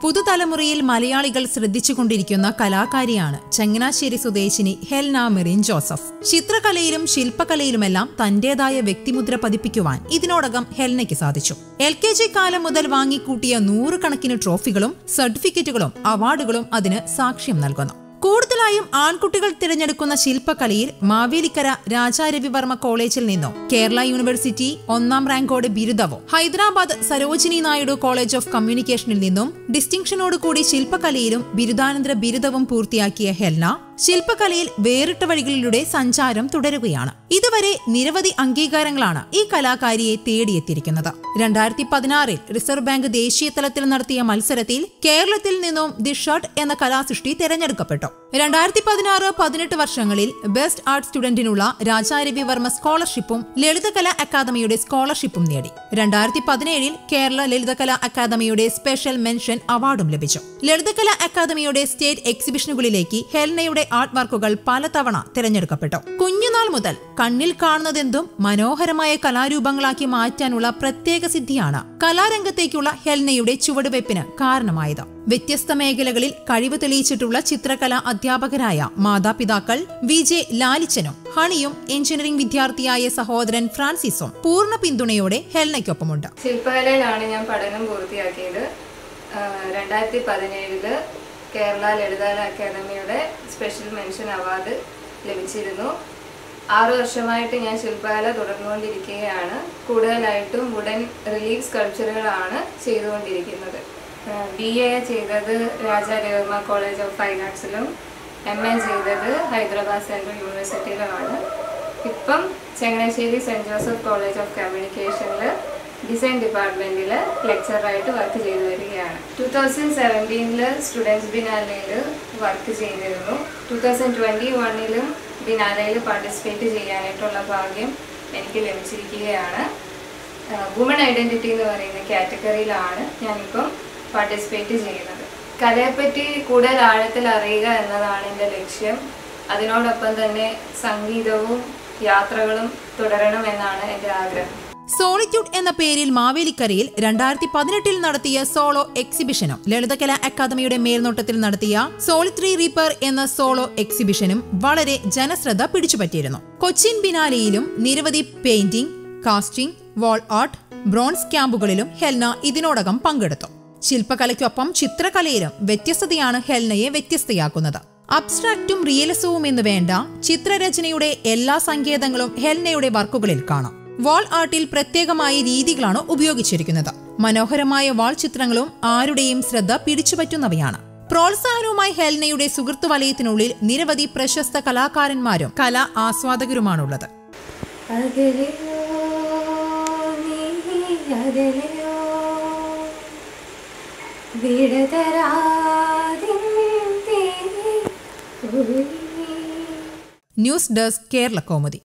പുതുതലമുറയിൽ മലയാളികൾ ശ്രദ്ധിച്ചുകൊണ്ടിരിക്കുന്ന കലാകാരിയാണ് ചങ്ങനാശ്ശേരി സ്വദേശിനി ഹെൽന മെറിൻ ജോസഫ് ചിത്രകലയിലും ശില്പകലയിലുമെല്ലാം തന്റേതായ വ്യക്തിമുദ്ര പതിപ്പിക്കുവാൻ ഇതിനോടകം ഹെൽനയ്ക്ക് സാധിച്ചു എൽ കെ ജി കാലം മുതൽ വാങ്ങിക്കൂട്ടിയ നൂറുകണക്കിന് ട്രോഫികളും സർട്ടിഫിക്കറ്റുകളും അവാർഡുകളും അതിന് സാക്ഷ്യം നൽകുന്നു കൂടുതലായും ആൺകുട്ടികൾ തിരഞ്ഞെടുക്കുന്ന ശില്പകലയിൽ മാവേലിക്കര രാജാരവിവർമ്മ കോളേജിൽ നിന്നോ കേരള യൂണിവേഴ്സിറ്റി ഒന്നാം റാങ്കോടെ ബിരുദവും ഹൈദരാബാദ് സരോജിനി നായിഡു കോളേജ് ഓഫ് കമ്മ്യൂണിക്കേഷനിൽ നിന്നും ഡിസ്റ്റിങ്ഷനോടുകൂടി ശില്പകലയിലും ബിരുദാനന്തര ബിരുദവും പൂർത്തിയാക്കിയ ഹെൽന ശില്പകലയിൽ വേറിട്ട വഴികളിലൂടെ സഞ്ചാരം തുടരുകയാണ് ഇതുവരെ നിരവധി അംഗീകാരങ്ങളാണ് ഈ കലാകാരിയെ തേടിയെത്തിയിരിക്കുന്നത് രണ്ടായിരത്തി പതിനാറിൽ റിസർവ് ബാങ്ക് ദേശീയ തലത്തിൽ നടത്തിയ മത്സരത്തിൽ കേരളത്തിൽ നിന്നും ദി ഷർട്ട് എന്ന കലാസൃഷ്ടി തെരഞ്ഞെടുക്കപ്പെട്ടു രണ്ടായിരത്തി പതിനാറ് പതിനെട്ട് വർഷങ്ങളിൽ ബെസ്റ്റ് ആർട്ട് സ്റ്റുഡന്റിനുള്ള രാജാരവിവർമ്മ സ്കോളർഷിപ്പും ലളിതകലാ അക്കാദമിയുടെ സ്കോളർഷിപ്പും നേടി രണ്ടായിരത്തി പതിനേഴിൽ കേരള ലളിതകലാ അക്കാദമിയുടെ സ്പെഷ്യൽ മെൻഷൻ അവാർഡും ലഭിച്ചു ലളിതകലാ അക്കാദമിയുടെ സ്റ്റേറ്റ് എക്സിബിഷനുകളിലേക്ക് ഹെൽനയുടെ ആർട്ട് വർക്കുകൾ പലതവണ തിരഞ്ഞെടുക്കപ്പെട്ടു കുഞ്ഞുനാൾ മുതൽ കണ്ണിൽ കാണുന്നതെന്തും മനോഹരമായ കലാരൂപങ്ങളാക്കി മാറ്റാനുള്ള പ്രത്യേക സിദ്ധിയാണ് കലാരംഗത്തേക്കുള്ള ഹെൽനയുടെ ചുവടുവയ്പ്പിന് കാരണമായത് വ്യത്യസ്ത മേഖലകളിൽ കഴിവ് തെളിയിച്ചിട്ടുള്ള ചിത്രകലാ അധ്യാപകരായ മാതാപിതാക്കൾ വി ജെ ലാലിച്ചനും ഹണിയും എഞ്ചിനീയറിംഗ് വിദ്യാർത്ഥിയായ സഹോദരൻ ഫ്രാൻസിസും പൂർണ്ണ പിന്തുണയോടെ ഹെൽനയ്ക്കൊപ്പമുണ്ട് ശില്പകലയിലാണ് ഞാൻ പഠനം പൂർത്തിയാക്കിയത് രണ്ടായിരത്തി പതിനേഴില് കേരള ലളിതകല അക്കാദമിയുടെ സ്പെഷ്യൽ മെൻഷൻ അവാർഡ് ലഭിച്ചിരുന്നു ആറു വർഷമായിട്ട് ഞാൻ ശില്പകല തുടർന്നുകൊണ്ടിരിക്കുകയാണ് കൂടുതലായിട്ടും വുഡൻ റിലീഫ് സ്കൾപ്ചറുകളാണ് ചെയ്തുകൊണ്ടിരിക്കുന്നത് ബി എ ചെയ്തത് Raja Ravi Varma college of fine ആർട്സിലും M A ചെയ്തത് ഹൈദരാബാദ് സെൻട്രൽ യൂണിവേഴ്സിറ്റിയിലുമാണ് ഇപ്പം Changanassery cent Joseph college of കമ്മ്യൂണിക്കേഷനിൽ design ഡിപ്പാർട്ട്മെൻറ്റിൽ ലെക്ചറായിട്ട് വർക്ക് ചെയ്തു വരികയാണ് ടു തൗസൻഡ് സെവൻറ്റീനിൽ സ്റ്റുഡൻസ് ബിനാലയിൽ വർക്ക് ചെയ്തിരുന്നു ടു തൗസൻഡ് ട്വൻറ്റി വണ്ണിലും ബിനാലയിൽ പാർട്ടിസിപ്പേറ്റ് ചെയ്യാനായിട്ടുള്ള ഭാഗ്യം എനിക്ക് ലഭിച്ചിരിക്കുകയാണ് വുമൺ ഐഡൻറ്റിറ്റി എന്ന് പറയുന്ന കാറ്റഗറിയിലാണ് ഞാനിപ്പം പാർട്ടിസിപ്പേറ്റ് ചെയ്യുന്നത് കലയെപ്പറ്റി കൂടുതൽ ആഴത്തിൽ അറിയുക എന്നതാണ് എൻ്റെ ലക്ഷ്യം അതിനോടൊപ്പം തന്നെ സംഗീതവും യാത്രകളും തുടരണമെന്നാണ് എൻ്റെ ആഗ്രഹം സോളിറ്റ്യൂഡ് എന്ന പേരിൽ മാവേലിക്കരയിൽ രണ്ടായിരത്തി പതിനെട്ടിൽ നടത്തിയ സോളോ എക്സിബിഷനും ലളിതകലാ അക്കാദമിയുടെ മേൽനോട്ടത്തിൽ നടത്തിയ സോളിത്രി റീപ്പർ എന്ന സോളോ എക്സിബിഷനും വളരെ ജനശ്രദ്ധ പിടിച്ചുപറ്റിയിരുന്നു കൊച്ചിൻ ബിനാലിയിലും നിരവധി painting casting wall art bronze ക്യാമ്പുകളിലും ഹെൽന ഇതിനോടകം പങ്കെടുത്തു ശില്പകലയ്ക്കൊപ്പം ചിത്രകലയിലും വ്യത്യസ്തതയാണ് ഹെൽനയെ വ്യത്യസ്തയാക്കുന്നത് അബ്സ്ട്രാക്റ്റും റിയലിസവും എന്ന് വേണ്ട ചിത്രരചനയുടെ എല്ലാ സങ്കേതങ്ങളും ഹെൽനയുടെ വർക്കുകളിൽ കാണാം വാൾ ആർട്ടിൽ പ്രത്യേകമായ രീതികളാണ് ഉപയോഗിച്ചിരിക്കുന്നത് മനോഹരമായ വാൾ ചിത്രങ്ങളും ആരുടെയും ശ്രദ്ധ പിടിച്ചുപറ്റുന്നവയാണ് പ്രോത്സാഹനവുമായി ഹെൽനയുടെ സുഹൃത്തു വലയത്തിനുള്ളിൽ നിരവധി പ്രശസ്ത കലാകാരന്മാരും കലാ ആസ്വാദകരുമാണുള്ളത് അകലെയോ നീ അകലെയോ വിടതരാതിൻ ന്യൂസ് ഡെസ്ക് കേരള കൗമുദി